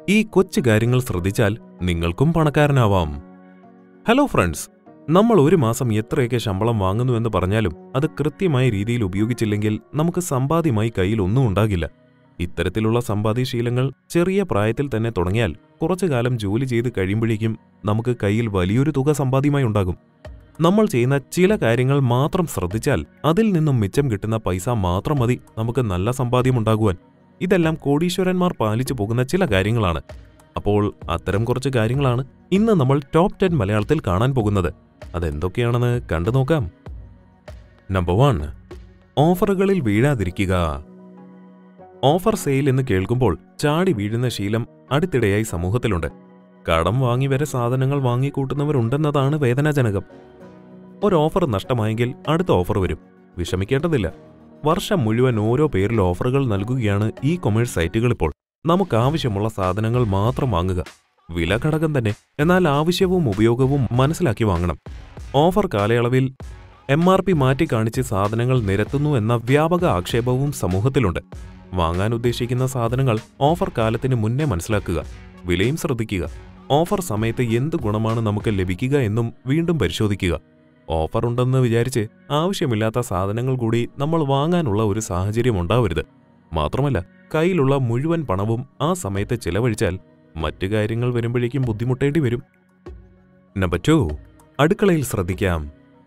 ഈ കൊച്ചു കാര്യങ്ങൾ ശ്രദ്ധിച്ചാൽ നിങ്ങൾക്കും പണക്കാരനാവാം ഹലോ ഫ്രണ്ട്സ് നമ്മൾ ഒരു മാസം എത്രയൊക്കെ ശമ്പളം വാങ്ങുന്നുവെന്ന് പറഞ്ഞാലും അത് കൃത്യമായ രീതിയിൽ ഉപയോഗിച്ചില്ലെങ്കിൽ നമുക്ക് സമ്പാദ്യമായി കയ്യിൽ ഒന്നും ഉണ്ടാകില്ല ഇത്തരത്തിലുള്ള സമ്പാദ്യശീലങ്ങൾ ചെറിയ പ്രായത്തിൽ തന്നെ തുടങ്ങിയാൽ കുറച്ചു കാലം ജോലി ചെയ്ത് കഴിയുമ്പോഴേക്കും നമുക്ക് കയ്യിൽ വലിയൊരു തുക സമ്പാദ്യമായി ഉണ്ടാകും നമ്മൾ ചെയ്യുന്ന ചില കാര്യങ്ങൾ മാത്രം ശ്രദ്ധിച്ചാൽ അതിൽ നിന്നും മിച്ചം കിട്ടുന്ന പൈസ മാത്രം മതി നമുക്ക് നല്ല സമ്പാദ്യമുണ്ടാകുവാൻ ഇതെല്ലാം കോടീശ്വരന്മാർ പാലിച്ചു പോകുന്ന ചില കാര്യങ്ങളാണ് അപ്പോൾ അത്തരം കുറച്ച് കാര്യങ്ങളാണ് ഇന്ന് നമ്മൾ ടോപ്പ് ടെൻ മലയാളത്തിൽ കാണാൻ പോകുന്നത് അതെന്തൊക്കെയാണെന്ന് കണ്ടു നോക്കാം നമ്പർ വൺ ഓഫറുകളിൽ വീഴാതിരിക്കുക ഓഫർ സെയിൽ എന്ന് കേൾക്കുമ്പോൾ ചാടി വീഴുന്ന ശീലം അടുത്തിടെയായി സമൂഹത്തിലുണ്ട് കടം വാങ്ങി വരെ സാധനങ്ങൾ വാങ്ങിക്കൂട്ടുന്നവരുണ്ടെന്നതാണ് വേദനാജനകം ഒരു ഓഫർ നഷ്ടമായെങ്കിൽ അടുത്ത ഓഫർ വരും വിഷമിക്കേണ്ടതില്ല വർഷം മുഴുവൻ ഓരോ പേരിൽ ഓഫറുകൾ നൽകുകയാണ് ഈ കൊമേഴ്സ് സൈറ്റുകൾ ഇപ്പോൾ നമുക്ക് ആവശ്യമുള്ള സാധനങ്ങൾ മാത്രം വാങ്ങുക വില ഘടകം തന്നെ എന്നാൽ ആവശ്യവും ഉപയോഗവും മനസ്സിലാക്കി വാങ്ങണം ഓഫർ കാലയളവിൽ എം ആർ പി മാറ്റി കാണിച്ച് സാധനങ്ങൾ നിരത്തുന്നു എന്ന വ്യാപക ആക്ഷേപവും സമൂഹത്തിലുണ്ട് വാങ്ങാൻ ഉദ്ദേശിക്കുന്ന സാധനങ്ങൾ ഓഫർ കാലത്തിന് മുന്നേ മനസ്സിലാക്കുക വിലയും ശ്രദ്ധിക്കുക ഓഫർ സമയത്ത് എന്ത് ഗുണമാണ് നമുക്ക് ലഭിക്കുക എന്നും വീണ്ടും പരിശോധിക്കുക ഓഫർ ഉണ്ടെന്ന് വിചാരിച്ച് ആവശ്യമില്ലാത്ത സാധനങ്ങൾ കൂടി നമ്മൾ വാങ്ങാനുള്ള ഒരു സാഹചര്യം ഉണ്ടാവരുത് മാത്രമല്ല കയ്യിലുള്ള മുഴുവൻ പണവും ആ സമയത്ത് ചിലവഴിച്ചാൽ മറ്റു കാര്യങ്ങൾ വരുമ്പോഴേക്കും ബുദ്ധിമുട്ടേണ്ടി വരും നമ്പർ ടു അടുക്കളയിൽ ശ്രദ്ധിക്കാം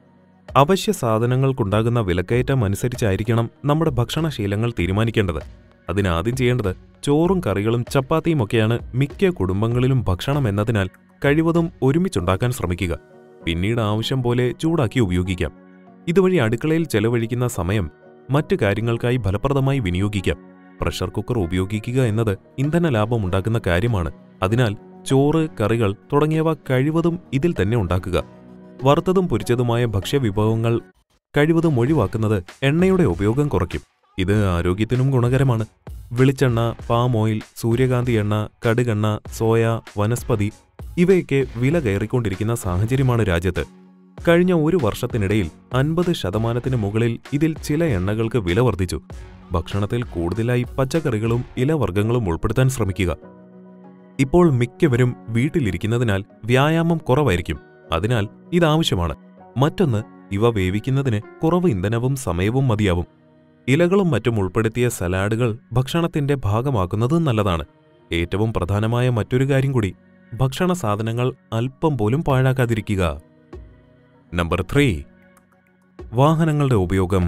അവശ്യ സാധനങ്ങൾക്കുണ്ടാകുന്ന വിലക്കയറ്റം അനുസരിച്ചായിരിക്കണം നമ്മുടെ ഭക്ഷണശീലങ്ങൾ തീരുമാനിക്കേണ്ടത് അതിനാദ്യം ചെയ്യേണ്ടത് ചോറും കറികളും ചപ്പാത്തിയും ഒക്കെയാണ് മിക്ക കുടുംബങ്ങളിലും ഭക്ഷണം എന്നതിനാൽ കഴിവതും ഒരുമിച്ചുണ്ടാക്കാൻ ശ്രമിക്കുക പിന്നീട് ആവശ്യം പോലെ ചൂടാക്കി ഉപയോഗിക്കാം ഇതുവഴി അടുക്കളയിൽ ചെലവഴിക്കുന്ന സമയം മറ്റു കാര്യങ്ങൾക്കായി ഫലപ്രദമായി വിനിയോഗിക്കാം പ്രഷർ കുക്കർ ഉപയോഗിക്കുക എന്നത് ഇന്ധന ലാഭം ഉണ്ടാക്കുന്ന കാര്യമാണ് അതിനാൽ ചോറ് കറികൾ തുടങ്ങിയവ കഴിവതും ഇതിൽ തന്നെ ഉണ്ടാക്കുക വറുത്തതും പൊരിച്ചതുമായ ഭക്ഷ്യവിഭവങ്ങൾ കഴിവതും ഒഴിവാക്കുന്നത് എണ്ണയുടെ ഉപയോഗം കുറയ്ക്കും ഇത് ആരോഗ്യത്തിനും ഗുണകരമാണ് വെളിച്ചെണ്ണ പാം ഓയിൽ സൂര്യകാന്തി എണ്ണ കടുകെണ്ണ സോയ വനസ്പതി ഇവയൊക്കെ വില കയറിക്കൊണ്ടിരിക്കുന്ന സാഹചര്യമാണ് രാജ്യത്ത് കഴിഞ്ഞ ഒരു വർഷത്തിനിടയിൽ അൻപത് ശതമാനത്തിന് മുകളിൽ ഇതിൽ ചില എണ്ണകൾക്ക് വില വർദ്ധിച്ചു ഭക്ഷണത്തിൽ കൂടുതലായി പച്ചക്കറികളും ഇലവർഗ്ഗങ്ങളും ഉൾപ്പെടുത്താൻ ശ്രമിക്കുക ഇപ്പോൾ മിക്കവരും വീട്ടിലിരിക്കുന്നതിനാൽ വ്യായാമം കുറവായിരിക്കും അതിനാൽ ഇതാവശ്യമാണ് മറ്റൊന്ന് ഇവ വേവിക്കുന്നതിന് കുറവ് ഇന്ധനവും സമയവും മതിയാവും ഇലകളും മറ്റും ഉൾപ്പെടുത്തിയ സലാഡുകൾ ഭക്ഷണത്തിന്റെ ഭാഗമാക്കുന്നത് നല്ലതാണ് ഏറ്റവും പ്രധാനമായ മറ്റൊരു കാര്യം കൂടി ഭക്ഷണ സാധനങ്ങൾ അല്പം പോലും പാഴാക്കാതിരിക്കുക നമ്പർ ത്രീ വാഹനങ്ങളുടെ ഉപയോഗം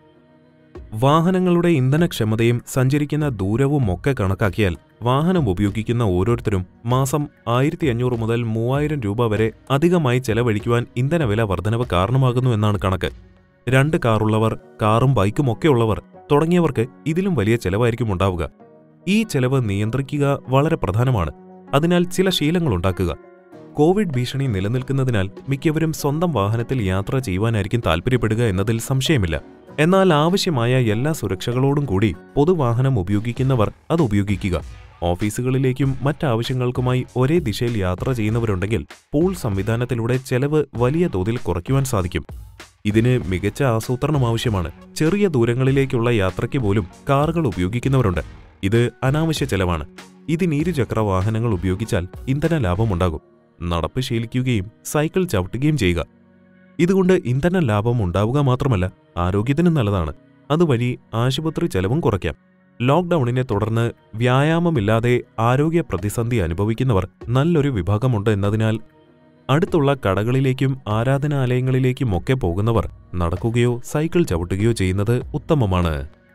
വാഹനങ്ങളുടെ ഇന്ധനക്ഷമതയും സഞ്ചരിക്കുന്ന ദൂരവും ഒക്കെ കണക്കാക്കിയാൽ വാഹനം ഉപയോഗിക്കുന്ന ഓരോരുത്തരും മാസം ആയിരത്തി അഞ്ഞൂറ് മുതൽ മൂവായിരം രൂപ വരെ അധികമായി ചെലവഴിക്കുവാൻ ഇന്ധനവില വർധനവ് കാരണമാകുന്നു എന്നാണ് കണക്ക് രണ്ട് കാറുള്ളവർ കാറും ബൈക്കും ഒക്കെ ഉള്ളവർ തുടങ്ങിയവർക്ക് ഇതിലും വലിയ ചെലവായിരിക്കും ഉണ്ടാവുക ഈ ചെലവ് നിയന്ത്രിക്കുക വളരെ പ്രധാനമാണ് അതിനാൽ ചില ശീലങ്ങൾ ഉണ്ടാക്കുക കോവിഡ് ഭീഷണി നിലനിൽക്കുന്നതിനാൽ മിക്കവരും സ്വന്തം വാഹനത്തിൽ യാത്ര ചെയ്യുവാനായിരിക്കും താൽപ്പര്യപ്പെടുക എന്നതിൽ സംശയമില്ല എന്നാൽ ആവശ്യമായ എല്ലാ സുരക്ഷകളോടും കൂടി പൊതുവാഹനം ഉപയോഗിക്കുന്നവർ അത് ഉപയോഗിക്കുക ഓഫീസുകളിലേക്കും മറ്റാവശ്യങ്ങൾക്കുമായി ഒരേ ദിശയിൽ യാത്ര ചെയ്യുന്നവരുണ്ടെങ്കിൽ പൂൾ സംവിധാനത്തിലൂടെ ചെലവ് വലിയ തോതിൽ കുറയ്ക്കുവാൻ സാധിക്കും ഇതിന് മികച്ച ആസൂത്രണം ആവശ്യമാണ് ചെറിയ ദൂരങ്ങളിലേക്കുള്ള യാത്രയ്ക്ക് പോലും കാറുകൾ ഉപയോഗിക്കുന്നവരുണ്ട് ഇത് അനാവശ്യ ചെലവാണ് ഇതിന് ഇരുചക്ര വാഹനങ്ങൾ ഉപയോഗിച്ചാൽ ഇന്ധന ലാഭമുണ്ടാകും നടപ്പ് ശീലിക്കുകയും സൈക്കിൾ ചവിട്ടുകയും ചെയ്യുക ഇതുകൊണ്ട് ഇന്ധന ലാഭം ഉണ്ടാവുക മാത്രമല്ല ആരോഗ്യത്തിനും നല്ലതാണ് അതുവഴി ആശുപത്രി ചെലവും കുറയ്ക്കാം ലോക്ക്ഡൌണിനെ തുടർന്ന് വ്യായാമമില്ലാതെ ആരോഗ്യ പ്രതിസന്ധി അനുഭവിക്കുന്നവർ നല്ലൊരു വിഭാഗമുണ്ട് എന്നതിനാൽ അടുത്തുള്ള കടകളിലേക്കും ആരാധനാലയങ്ങളിലേക്കും ഒക്കെ പോകുന്നവർ നടക്കുകയോ സൈക്കിൾ ചവിട്ടുകയോ ചെയ്യുന്നത് ഉത്തമമാണ്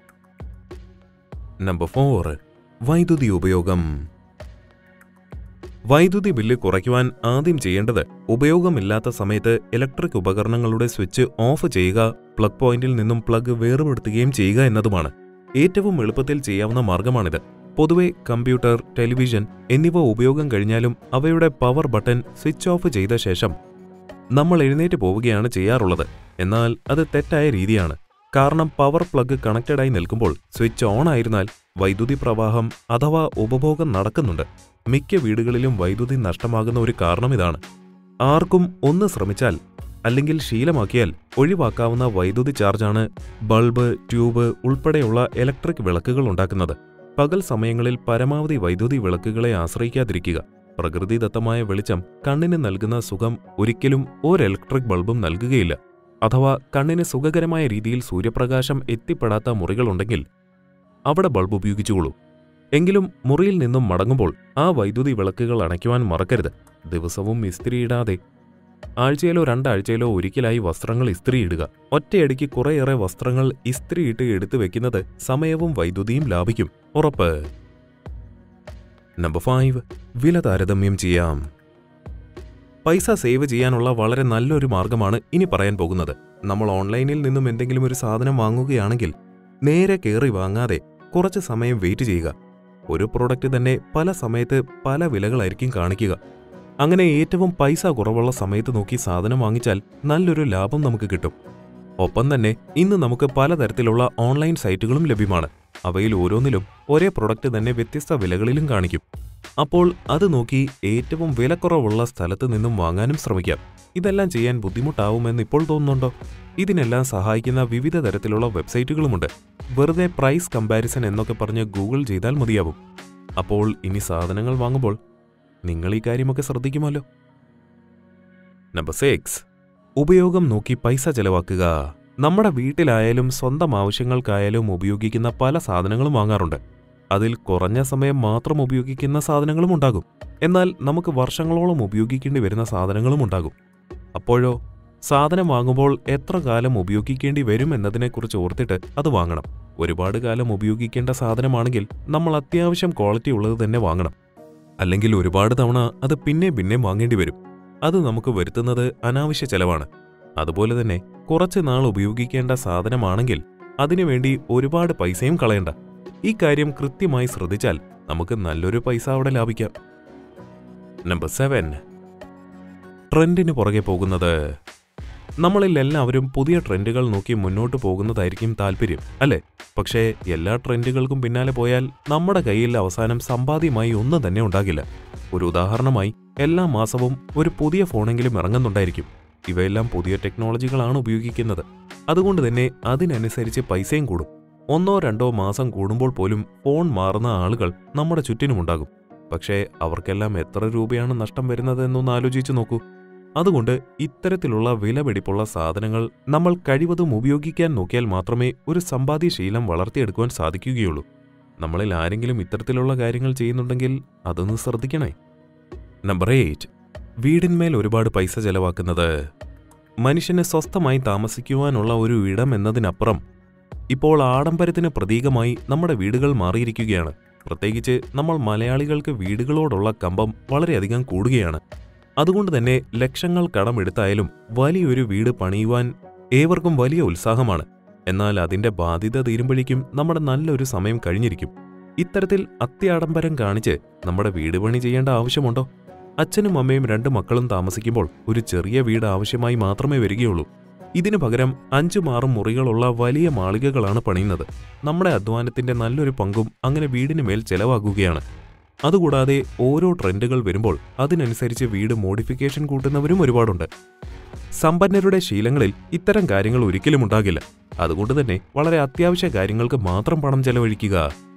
നമ്പർ ഫോർ വൈദ്യുതി ഉപയോഗം വൈദ്യുതി ബില്ല് കുറയ്ക്കുവാൻ ആദ്യം ചെയ്യേണ്ടത് ഉപയോഗമില്ലാത്ത സമയത്ത് ഇലക്ട്രിക് ഉപകരണങ്ങളുടെ സ്വിച്ച് ഓഫ് ചെയ്യുക പ്ലഗ് പോയിന്റിൽ നിന്നും പ്ലഗ് വേർപെടുത്തുകയും ചെയ്യുക എന്നതുമാണ് ഏറ്റവും എളുപ്പത്തിൽ ചെയ്യാവുന്ന മാർഗമാണിത് പൊതുവെ കമ്പ്യൂട്ടർ ടെലിവിഷൻ എന്നിവ ഉപയോഗം കഴിഞ്ഞാലും അവയുടെ പവർ ബട്ടൺ സ്വിച്ച് ഓഫ് ചെയ്ത ശേഷം നമ്മൾ എഴുന്നേറ്റ് പോവുകയാണ് ചെയ്യാറുള്ളത് എന്നാൽ അത് തെറ്റായ രീതിയാണ് കാരണം പവർ പ്ലഗ് കണക്റ്റഡായി നിൽക്കുമ്പോൾ സ്വിച്ച് ഓൺ ആയിരുന്നാൽ വൈദ്യുതി പ്രവാഹം അഥവാ ഉപഭോഗം നടക്കുന്നുണ്ട് മിക്ക വീടുകളിലും വൈദ്യുതി നഷ്ടമാകുന്ന ഒരു കാരണം ഇതാണ് ആർക്കും ഒന്ന് ശ്രമിച്ചാൽ അല്ലെങ്കിൽ ശീലമാക്കിയാൽ ഒഴിവാക്കാവുന്ന വൈദ്യുതി ചാർജാണ് ബൾബ് ട്യൂബ് ഉൾപ്പെടെയുള്ള ഇലക്ട്രിക് വിളക്കുകൾ ഉണ്ടാക്കുന്നത് പകൽ സമയങ്ങളിൽ പരമാവധി വൈദ്യുതി വിളക്കുകളെ ആശ്രയിക്കാതിരിക്കുക പ്രകൃതിദത്തമായ വെളിച്ചം കണ്ണിന് നൽകുന്ന സുഖം ഒരിക്കലും ഒരു ഇലക്ട്രിക് ബൾബും നൽകുകയില്ല അഥവാ കണ്ണിന് സുഖകരമായ രീതിയിൽ സൂര്യപ്രകാശം എത്തിപ്പെടാത്ത മുറികളുണ്ടെങ്കിൽ അവിടെ ബൾബ് ഉപയോഗിച്ചുകൊള്ളൂ എങ്കിലും മുറിയിൽ നിന്നും മടങ്ങുമ്പോൾ ആ വൈദ്യുതി വിളക്കുകൾ അണയ്ക്കുവാൻ മറക്കരുത് ദിവസവും ഇസ്തിരിയിടാതെ ആഴ്ചയിലോ രണ്ടാഴ്ചയിലോ ഒരിക്കലായി വസ്ത്രങ്ങൾ ഇസ്തിരിയിടുക ഒറ്റയടിക്ക് കുറേയേറെ വസ്ത്രങ്ങൾ ഇസ്തിരിയിട്ട് എടുത്തു വെക്കുന്നത് സമയവും വൈദ്യുതിയും ലാഭിക്കും ഉറപ്പ് നമ്പർ ഫൈവ് വില താരതമ്യം ചെയ്യാം പൈസ സേവ് ചെയ്യാനുള്ള വളരെ നല്ലൊരു മാർഗമാണ് ഇനി പറയാൻ പോകുന്നത് നമ്മൾ ഓൺലൈനിൽ നിന്നും എന്തെങ്കിലും ഒരു സാധനം വാങ്ങുകയാണെങ്കിൽ നേരെ കയറി വാങ്ങാതെ കുറച്ച് സമയം വെയിറ്റ് ചെയ്യുക ഒരു പ്രോഡക്റ്റ് തന്നെ പല സമയത്ത് പല വിലകളായിരിക്കും കാണിക്കുക അങ്ങനെ ഏറ്റവും പൈസ കുറവുള്ള സമയത്ത് നോക്കി സാധനം വാങ്ങിച്ചാൽ നല്ലൊരു ലാഭം നമുക്ക് കിട്ടും ഒപ്പം തന്നെ ഇന്ന് നമുക്ക് പലതരത്തിലുള്ള ഓൺലൈൻ സൈറ്റുകളും ലഭ്യമാണ് അവയിൽ ഓരോന്നിലും ഒരേ പ്രൊഡക്റ്റ് തന്നെ വ്യത്യസ്ത വിലകളിലും കാണിക്കും അപ്പോൾ അത് നോക്കി ഏറ്റവും വിലക്കുറവുള്ള സ്ഥലത്ത് നിന്നും വാങ്ങാനും ശ്രമിക്കാം ഇതെല്ലാം ചെയ്യാൻ ബുദ്ധിമുട്ടാവുമെന്ന് ഇപ്പോൾ തോന്നുന്നുണ്ടോ ഇതിനെല്ലാം സഹായിക്കുന്ന വിവിധ തരത്തിലുള്ള വെബ്സൈറ്റുകളുമുണ്ട് വെറുതെ പ്രൈസ് കമ്പാരിസൺ എന്നൊക്കെ പറഞ്ഞ് ഗൂഗിൾ ചെയ്താൽ മതിയാവും അപ്പോൾ ഇനി സാധനങ്ങൾ വാങ്ങുമ്പോൾ നിങ്ങൾ ഈ കാര്യമൊക്കെ ശ്രദ്ധിക്കുമല്ലോ നമ്പർ സിക്സ് ഉപയോഗം നോക്കി പൈസ ചെലവാക്കുക നമ്മുടെ വീട്ടിലായാലും സ്വന്തം ആവശ്യങ്ങൾക്കായാലും ഉപയോഗിക്കുന്ന പല സാധനങ്ങളും വാങ്ങാറുണ്ട് അതിൽ കുറഞ്ഞ സമയം മാത്രം ഉപയോഗിക്കുന്ന സാധനങ്ങളും ഉണ്ടാകും എന്നാൽ നമുക്ക് വർഷങ്ങളോളം ഉപയോഗിക്കേണ്ടി വരുന്ന സാധനങ്ങളും ഉണ്ടാകും അപ്പോഴോ സാധനം വാങ്ങുമ്പോൾ എത്ര കാലം ഉപയോഗിക്കേണ്ടി വരും എന്നതിനെക്കുറിച്ച് ഓർത്തിട്ട് അത് വാങ്ങണം ഒരുപാട് കാലം ഉപയോഗിക്കേണ്ട സാധനമാണെങ്കിൽ നമ്മൾ അത്യാവശ്യം ക്വാളിറ്റി ഉള്ളത് തന്നെ വാങ്ങണം അല്ലെങ്കിൽ ഒരുപാട് തവണ അത് പിന്നെ പിന്നെ വാങ്ങേണ്ടി വരും അത് നമുക്ക് വരുത്തുന്നത് അനാവശ്യ ചെലവാണ് അതുപോലെ തന്നെ കുറച്ച് നാൾ ഉപയോഗിക്കേണ്ട സാധനമാണെങ്കിൽ അതിനുവേണ്ടി ഒരുപാട് പൈസയും കളയണ്ട ഈ കാര്യം കൃത്യമായി ശ്രദ്ധിച്ചാൽ നമുക്ക് നല്ലൊരു പൈസ അവിടെ ലാഭിക്കാം നമ്പർ സെവൻ ട്രെൻഡിന് പുറകെ പോകുന്നത് നമ്മളിൽ എല്ലാവരും പുതിയ ട്രെൻഡുകൾ നോക്കി മുന്നോട്ട് പോകുന്നതായിരിക്കും താല്പര്യം അല്ലേ പക്ഷേ എല്ലാ ട്രെൻഡുകൾക്കും പിന്നാലെ പോയാൽ നമ്മുടെ കയ്യിൽ അവസാനം സമ്പാദ്യമായി ഒന്നും തന്നെ ഉണ്ടാകില്ല ഒരു ഉദാഹരണമായി എല്ലാ മാസവും ഒരു പുതിയ ഫോണെങ്കിലും ഇറങ്ങുന്നുണ്ടായിരിക്കും ഇവയെല്ലാം പുതിയ ടെക്നോളജികളാണ് ഉപയോഗിക്കുന്നത് അതുകൊണ്ട് തന്നെ അതിനനുസരിച്ച് പൈസയും കൂടും ഒന്നോ രണ്ടോ മാസം കൂടുമ്പോൾ പോലും ഫോൺ മാറുന്ന ആളുകൾ നമ്മുടെ ചുറ്റിനുമുണ്ടാകും പക്ഷേ അവർക്കെല്ലാം എത്ര രൂപയാണ് നഷ്ടം വരുന്നതെന്നൊന്ന് ആലോചിച്ചു നോക്കൂ അതുകൊണ്ട് ഇത്തരത്തിലുള്ള വിലപിടിപ്പുള്ള സാധനങ്ങൾ നമ്മൾ കഴിവതും ഉപയോഗിക്കാൻ നോക്കിയാൽ മാത്രമേ ഒരു സമ്പാദ്യശീലം വളർത്തിയെടുക്കുവാൻ സാധിക്കുകയുള്ളൂ നമ്മളിൽ ആരെങ്കിലും ഇത്തരത്തിലുള്ള കാര്യങ്ങൾ ചെയ്യുന്നുണ്ടെങ്കിൽ അതൊന്ന് ശ്രദ്ധിക്കണേ നമ്പർ എയ്റ്റ് വീടിന്മേൽ ഒരുപാട് പൈസ ചെലവാക്കുന്നത് മനുഷ്യന് സ്വസ്ഥമായി താമസിക്കുവാനുള്ള ഒരു ഇടം എന്നതിനപ്പുറം ഇപ്പോൾ ആഡംബരത്തിന് പ്രതീകമായി നമ്മുടെ വീടുകൾ മാറിയിരിക്കുകയാണ് പ്രത്യേകിച്ച് നമ്മൾ മലയാളികൾക്ക് വീടുകളോടുള്ള കമ്പം വളരെയധികം കൂടുകയാണ് അതുകൊണ്ട് തന്നെ ലക്ഷങ്ങൾ കടമെടുത്തായാലും വലിയൊരു വീട് പണിയുവാൻ ഏവർക്കും വലിയ ഉത്സാഹമാണ് എന്നാൽ അതിന്റെ ബാധ്യത തീരുമ്പോഴേക്കും നമ്മുടെ നല്ലൊരു സമയം കഴിഞ്ഞിരിക്കും ഇത്തരത്തിൽ അത്യാഡംബരം കാണിച്ച് നമ്മുടെ വീട് പണി ചെയ്യേണ്ട ആവശ്യമുണ്ടോ അച്ഛനും അമ്മയും രണ്ട് മക്കളും താമസിക്കുമ്പോൾ ഒരു ചെറിയ വീട് ആവശ്യമായി മാത്രമേ വരികയുള്ളൂ ഇതിനു പകരം അഞ്ചും ആറും മുറികളുള്ള വലിയ മാളികകളാണ് പണിയുന്നത് നമ്മുടെ അധ്വാനത്തിന്റെ നല്ലൊരു പങ്കും അങ്ങനെ വീടിന് മേൽ ചെലവാകുകയാണ് അതുകൂടാതെ ഓരോ ട്രെൻഡുകൾ വരുമ്പോൾ അതിനനുസരിച്ച് വീട് മോഡിഫിക്കേഷൻ കൂട്ടുന്നവരും ഒരുപാടുണ്ട് സമ്പന്നരുടെ ശീലങ്ങളിൽ ഇത്തരം കാര്യങ്ങൾ ഒരിക്കലും ഉണ്ടാകില്ല അതുകൊണ്ട് തന്നെ വളരെ അത്യാവശ്യ കാര്യങ്ങൾക്ക് മാത്രം പണം ചെലവഴിക്കുക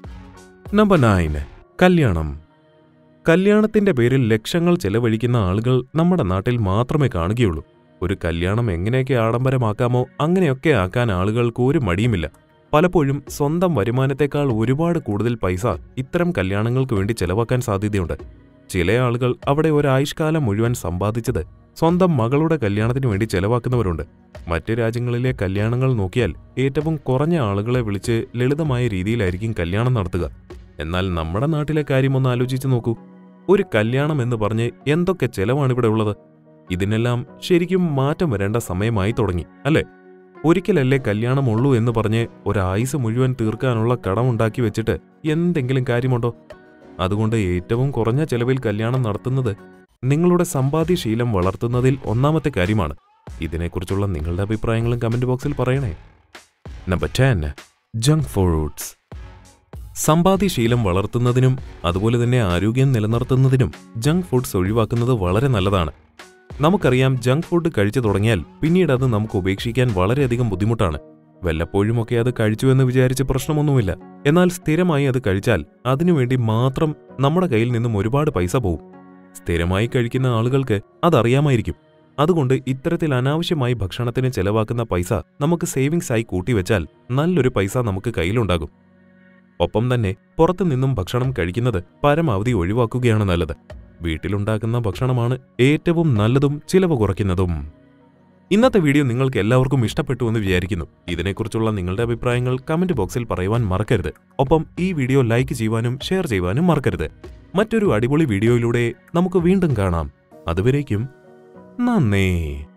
നമ്പർ നയൻ കല്യാണം കല്യാണത്തിന്റെ പേരിൽ ലക്ഷങ്ങൾ ചെലവഴിക്കുന്ന ആളുകൾ നമ്മുടെ നാട്ടിൽ മാത്രമേ കാണുകയുള്ളൂ ഒരു കല്യാണം എങ്ങനെയൊക്കെ ആഡംബരമാക്കാമോ അങ്ങനെയൊക്കെ ആക്കാൻ ആളുകൾക്ക് ഒരു മടിയുമില്ല പലപ്പോഴും സ്വന്തം വരുമാനത്തെക്കാൾ ഒരുപാട് കൂടുതൽ പൈസ ഇത്തരം കല്യാണങ്ങൾക്ക് വേണ്ടി ചെലവാക്കാൻ സാധ്യതയുണ്ട് ചില ആളുകൾ അവിടെ ഒരായുഷ്കാലം മുഴുവൻ സമ്പാദിച്ചത് സ്വന്തം മകളുടെ കല്യാണത്തിന് വേണ്ടി ചെലവാക്കുന്നവരുണ്ട് മറ്റ് രാജ്യങ്ങളിലെ കല്യാണങ്ങൾ നോക്കിയാൽ ഏറ്റവും കുറഞ്ഞ ആളുകളെ വിളിച്ച് ലളിതമായ രീതിയിലായിരിക്കും കല്യാണം നടത്തുക എന്നാൽ നമ്മുടെ നാട്ടിലെ കാര്യം ഒന്ന് ആലോചിച്ച് നോക്കൂ ഒരു കല്യാണം എന്ന് പറഞ്ഞ് എന്തൊക്കെ ചെലവാണ് ഇവിടെ ഉള്ളത് ഇതിനെല്ലാം ശരിക്കും മാറ്റം വരേണ്ട സമയമായി തുടങ്ങി അല്ലേ ഒരിക്കലല്ലേ കല്യാണമുള്ളൂ എന്ന് പറഞ്ഞ് ഒരായുസ് മുഴുവൻ തീർക്കാനുള്ള കടമുണ്ടാക്കി വെച്ചിട്ട് എന്തെങ്കിലും കാര്യമുണ്ടോ അതുകൊണ്ട് ഏറ്റവും കുറഞ്ഞ ചെലവിൽ കല്യാണം നടത്തുന്നത് നിങ്ങളുടെ സമ്പാദ്യശീലം വളർത്തുന്നതിൽ ഒന്നാമത്തെ കാര്യമാണ് ഇതിനെക്കുറിച്ചുള്ള നിങ്ങളുടെ അഭിപ്രായങ്ങളും കമന്റ് ബോക്സിൽ പറയണേ നമ്പർ ടെൻ ജങ്ക് ഫുഡ്സ് സമ്പാദ്യശീലം വളർത്തുന്നതിനും അതുപോലെ തന്നെ ആരോഗ്യം നിലനിർത്തുന്നതിനും ജങ്ക് ഫുഡ്സ് ഒഴിവാക്കുന്നത് വളരെ നല്ലതാണ് നമുക്കറിയാം ജങ്ക് ഫുഡ് കഴിച്ചു തുടങ്ങിയാൽ പിന്നീട് അത് നമുക്ക് ഉപേക്ഷിക്കാൻ വളരെയധികം ബുദ്ധിമുട്ടാണ് വല്ലപ്പോഴുമൊക്കെ അത് കഴിച്ചു എന്ന് വിചാരിച്ച് പ്രശ്നമൊന്നുമില്ല എന്നാൽ സ്ഥിരമായി അത് കഴിച്ചാൽ അതിനുവേണ്ടി മാത്രം നമ്മുടെ കയ്യിൽ നിന്നും ഒരുപാട് പൈസ പോവും സ്ഥിരമായി കഴിക്കുന്ന ആളുകൾക്ക് അതറിയാമായിരിക്കും അതുകൊണ്ട് ഇത്തരത്തിൽ അനാവശ്യമായി ഭക്ഷണത്തിന് ചെലവാക്കുന്ന പൈസ നമുക്ക് സേവിങ്സ് ആയി കൂട്ടിവെച്ചാൽ നല്ലൊരു പൈസ നമുക്ക് കയ്യിലുണ്ടാകും ഒപ്പം തന്നെ പുറത്തു നിന്നും ഭക്ഷണം കഴിക്കുന്നത് പരമാവധി ഒഴിവാക്കുകയാണ് നല്ലത് വീട്ടിലുണ്ടാക്കുന്ന ഭക്ഷണമാണ് ഏറ്റവും നല്ലതും ചിലവ് കുറയ്ക്കുന്നതും ഇന്നത്തെ വീഡിയോ നിങ്ങൾക്ക് എല്ലാവർക്കും ഇഷ്ടപ്പെട്ടു എന്ന് വിചാരിക്കുന്നു ഇതിനെക്കുറിച്ചുള്ള നിങ്ങളുടെ അഭിപ്രായങ്ങൾ കമന്റ് ബോക്സിൽ പറയുവാൻ മറക്കരുത് ഒപ്പം ഈ വീഡിയോ ലൈക്ക് ചെയ്യുവാനും ഷെയർ ചെയ്യുവാനും മറക്കരുത് മറ്റൊരു അടിപൊളി വീഡിയോയിലൂടെ നമുക്ക് വീണ്ടും കാണാം അതുവരേക്കും നന്ദി